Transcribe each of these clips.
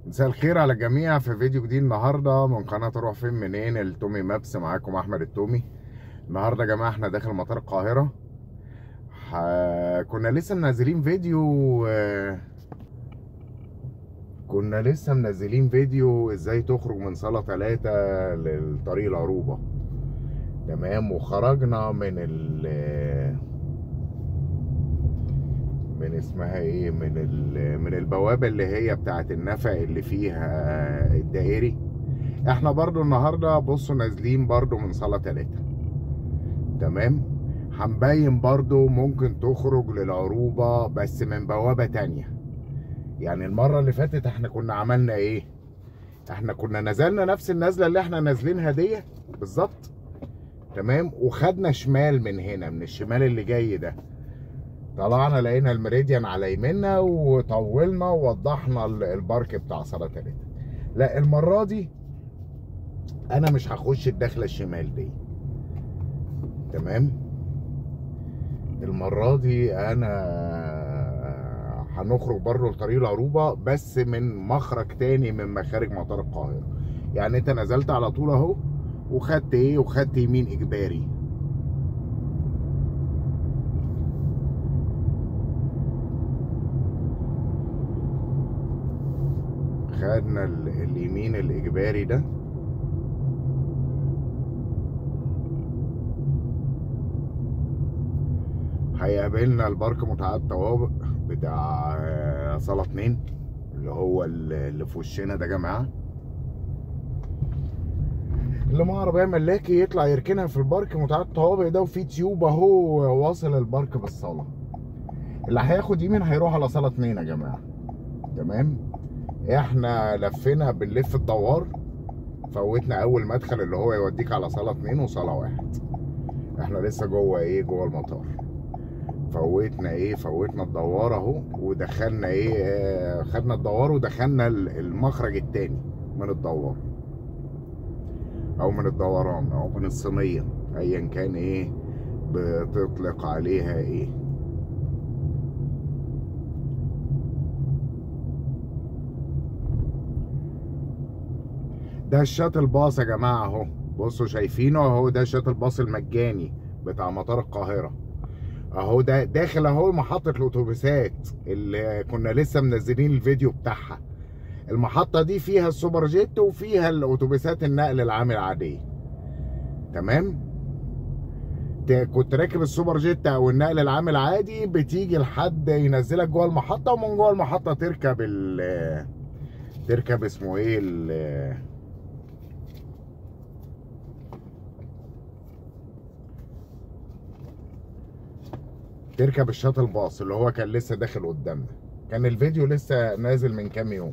مساء الخير على الجميع في فيديو جديد النهارده من قناه اروح فين منين التومي مابس معاكم احمد التومي النهارده يا جماعه احنا داخل مطار القاهره ح... كنا لسه منزلين فيديو آه، كنا لسه منزلين فيديو ازاي تخرج من صاله 3 للطريق العروبه تمام وخرجنا من ال من اسمها ايه من ال- من البوابه اللي هي بتاعت النفق اللي فيها الدائري احنا برضو النهارده بصوا نازلين برضو من صاله 3 تمام هنبين برضو ممكن تخرج للعروبه بس من بوابه تانية يعني المره اللي فاتت احنا كنا عملنا ايه احنا كنا نزلنا نفس النزله اللي احنا نازلينها دي بالظبط تمام وخدنا شمال من هنا من الشمال اللي جاي ده طلعنا لقينا الميريديان على يمنا وطولنا ووضحنا ال- البارك بتاع صاله تلاتة لا المره دي انا مش هخش الدخله الشمال دي تمام المره دي انا هنخرج بره لطريق العروبه بس من مخرج تاني من مخارج مطار القاهره يعني انت نزلت على طول اهو وخدت ايه وخدت يمين اجباري خدنا ال- اليمين الاجباري ده هيقابلنا البارك متعدد الطوابق بتاع آه، صالة اتنين اللي هو ال- اللي في وشنا ده يا جماعة اللي معاه عربية ملاكي يطلع يركنها في البارك متعدد الطوابق ده وفي تيوب اهو واصل البارك بالصالة اللي هياخد يمين هيروح على صالة اتنين يا جماعة تمام احنا لفينا بنلف الدوار فوتنا اول مدخل اللي هو يوديك على صاله اتنين وصاله واحد احنا لسه جوه ايه جوه المطار فوتنا ايه فوتنا الدوار اهو ودخلنا ايه آه، خدنا الدوار ودخلنا ال- المخرج التاني من الدوار او من الدوران او من الصينيه ايا كان ايه بتطلق عليها ايه ده الشاتل باص يا جماعه اهو بصوا شايفينه اهو ده الشاتل باص المجاني بتاع مطار القاهره اهو ده داخل اهو محطه الاتوبيسات اللي كنا لسه منزلين الفيديو بتاعها المحطه دي فيها السوبر جيت وفيها الاتوبيسات النقل العام العاديه تمام ت- كنت راكب السوبر جيت او النقل العام العادي بتيجي لحد ينزلك جوه المحطه ومن جوه المحطه تركب ال تركب اسمه ايه ال تركب الشاتل باص اللي هو كان لسه داخل قدامنا كان الفيديو لسه نازل من كام يوم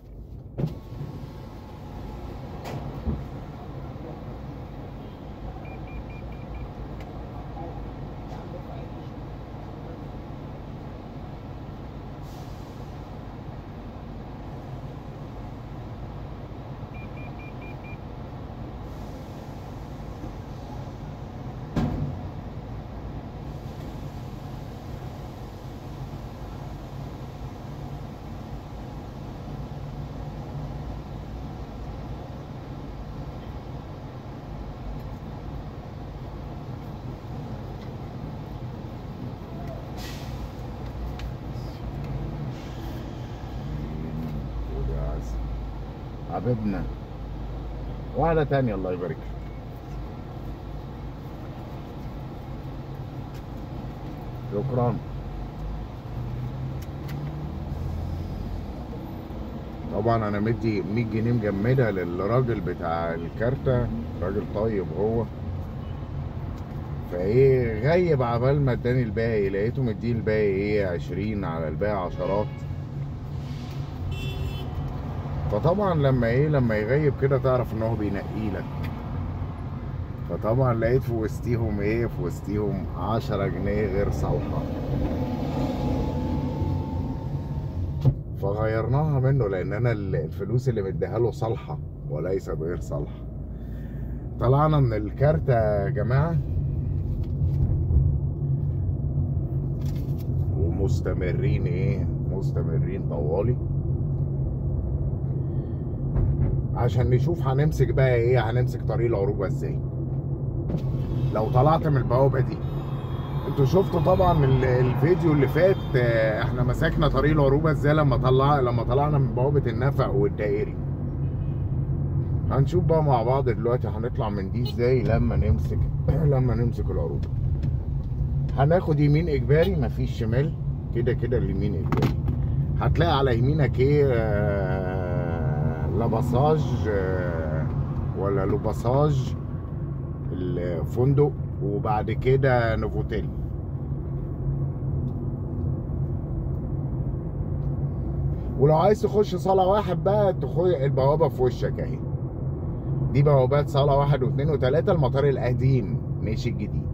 وده عسل. حبيبنا واحدة تانية الله يبارك فيك. شكرا طبعا انا مدي 100 جنيه مجمدة للراجل بتاع الكارتة راجل طيب هو فايه غيب عبال ما اداني الباقي لقيته مديه الباقي ايه 20 على الباقي عشرات فطبعا لما ايه لما يغيب كده تعرف ان هو بينقي لك فطبعا لقيت في وسطيهم ايه في وسطيهم 10 جنيه غير صالحه فغيرناها منه لان انا ال- الفلوس اللي مديها له صالحه وليست غير صالحه طلعنا من الكارتة يا جماعه ومستمرين ايه مستمرين طوالي عشان نشوف هنمسك بقى ايه هنمسك طريق العروبه ازاي لو طلعت من البوابه دي انتوا شفتوا طبعا ال- الفيديو اللي فات آه، احنا مسكنا طريق العروبه ازاي لما طلع لما طلعنا من بوابه النفق والدائري هنشوف بقى مع بعض دلوقتي هنطلع من دي ازاي لما نمسك لما نمسك العروبه هناخد يمين اجباري مفيش شمال كده كده اليمين اجباري هتلاقي على يمينك ايه آه، لاباساج آه، ولا لوباساج الفندق وبعد كده نوفوتيل ولو عايز تخش صالة واحد بقى تخش البوابة في وشك اهي دي بوابات صالة واحد واثنين وثلاثة المطار القديم مش الجديد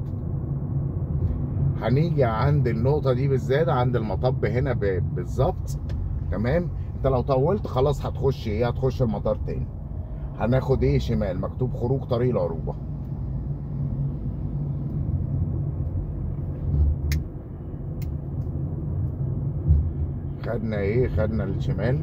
هنيجي عند النقطة دي بالذات عند المطب هنا ب- بالظبط تمام انت لو طولت خلاص هتخش ايه هتخش المطار تاني هناخد ايه شمال مكتوب خروج طريق العروبة خدنا ايه خدنا الشمال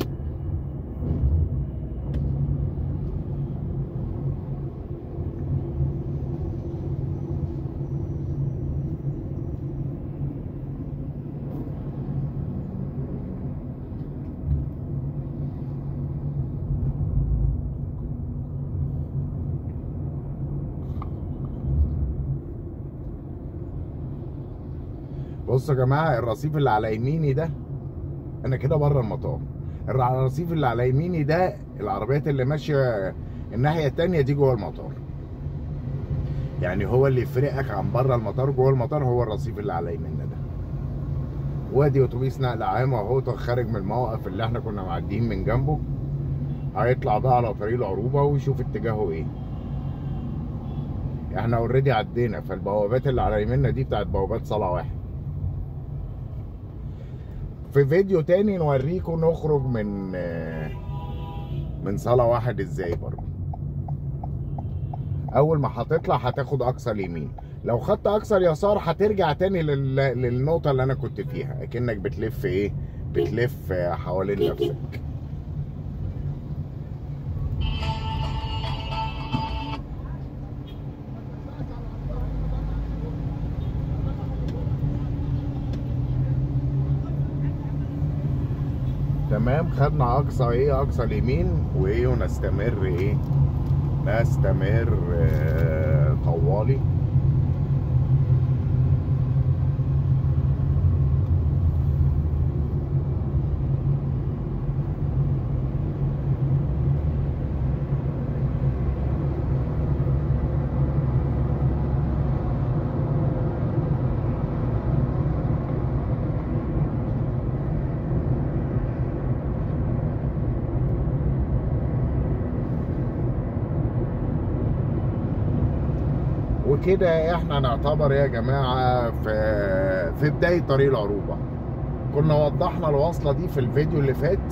بصوا يا جماعه الرصيف اللي على يميني ده انا كده بره المطار الرصيف اللي على يميني ده العربيات اللي ماشيه الناحيه التانية دي جوه المطار يعني هو اللي يفرقك عن بره المطار جوه المطار هو الرصيف اللي على يميننا ده وادي اتوبيس نقل عام اهو خارج من الموقف اللي احنا كنا معديين من جنبه هيطلع بقى على طريق العروبه ويشوف اتجاهه ايه احنا اوريدي عدينا فالبوابات اللي على يميننا دي بتاعت بوابات صلاه واحد في فيديو تاني نوريكم نخرج من من صالة واحد ازاي برضه اول ما هتطلع هتاخد اقصى اليمين لو خدت اقصى اليسار هترجع تاني لل... للنقطة اللي انا كنت فيها اكنك بتلف ايه بتلف حوالين نفسك تمام خدنا اقصى ايه اقصى اليمين وايه ونستمر ايه نستمر آه، طوالي وكده احنا نعتبر يا جماعه في في بدايه طريق العروبه كنا وضحنا الوصله دي في الفيديو اللي فات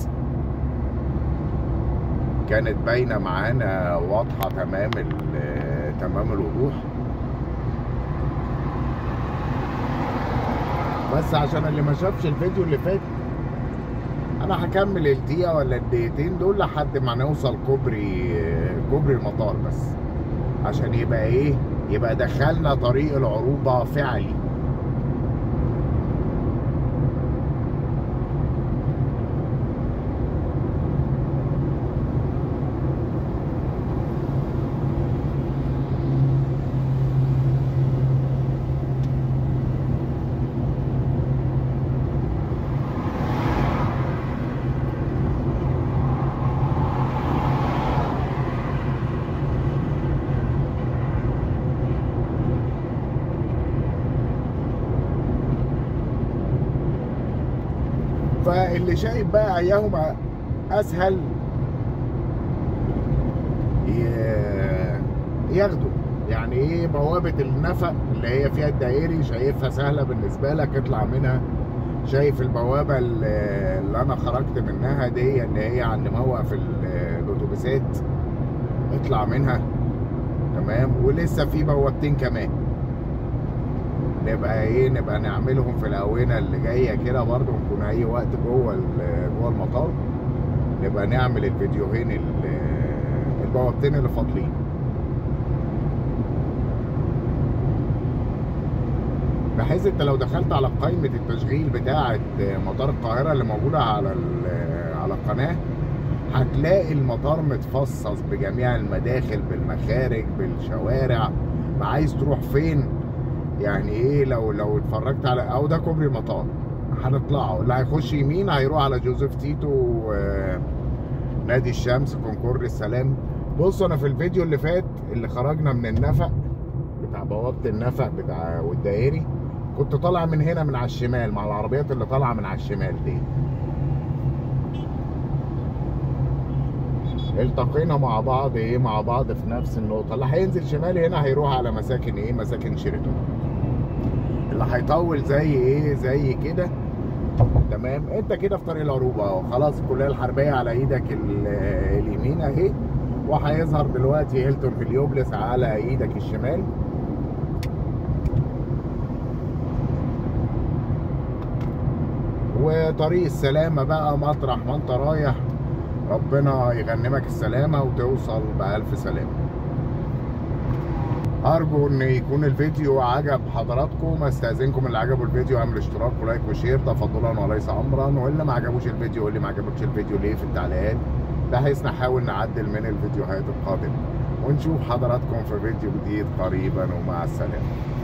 كانت باينه معانا واضحه تمام ال- تمام الوضوح بس عشان اللي ما شافش الفيديو اللي فات انا هكمل الدقيقه ولا الدقيقتين دول لحد ما نوصل كوبري كوبري المطار بس عشان يبقى ايه يبقى دخلنا طريق العروبة فعلي فاللي شايف بقى ايهما اسهل ي- ياخده يعني ايه بوابة النفق اللي هي فيها الدائري شايفها سهلة بالنسبة لك اطلع منها شايف البوابة اللي اللي انا خرجت منها دي اللي هي عند موقف ال- الاتوبيسات اطلع منها تمام ولسه في بوابتين كمان نبقى ايه نبقى نعملهم في الاونه اللي جايه كده برضه نكون اي وقت جوه ال- جوه المطار نبقى نعمل الفيديوهين ال- البوابتين اللي فاضلين بحيث انت لو دخلت على قائمة التشغيل بتاعة مطار القاهرة اللي موجودة على ال- على القناة هتلاقي المطار متفصص بجميع المداخل بالمخارج بالشوارع ما عايز تروح فين يعني ايه لو لو اتفرجت على او ده كوبري المطار هنطلعه اللي هيخش يمين هيروح على جوزيف تيتو آه، نادي الشمس كونكور السلام بص انا في الفيديو اللي فات اللي خرجنا من النفق بتاع بوابه النفق بتاع والدائري كنت طالع من هنا من على الشمال مع العربيات اللي طالعه من على الشمال دي التقينا مع بعض ايه مع بعض في نفس النقطه اللي هينزل شمال هنا هيروح على مساكن ايه مساكن شيراتون اللي هيطول زي ايه زي كده تمام انت كده في طريق العروبه اهو خلاص الكليه الحربيه على ايدك ال- اليمين اهي وهيظهر دلوقتي هيلتون هليوبلس على ايدك الشمال وطريق السلامه بقى مطرح ما انت رايح ربنا يغنمك السلامه وتوصل بالف سلامه ارجو ان يكون الفيديو عجب حضراتكم استاذنكم اللي عجبوا الفيديو اعمل اشتراك ولايك وشير تفضلا وليس امرا واللي ما عجبوش الفيديو واللي ما عجبكش الفيديو ليه في التعليقات بحيث نحاول نعدل من الفيديوهات القادمه ونشوف حضراتكم في فيديو جديد قريبا ومع السلامه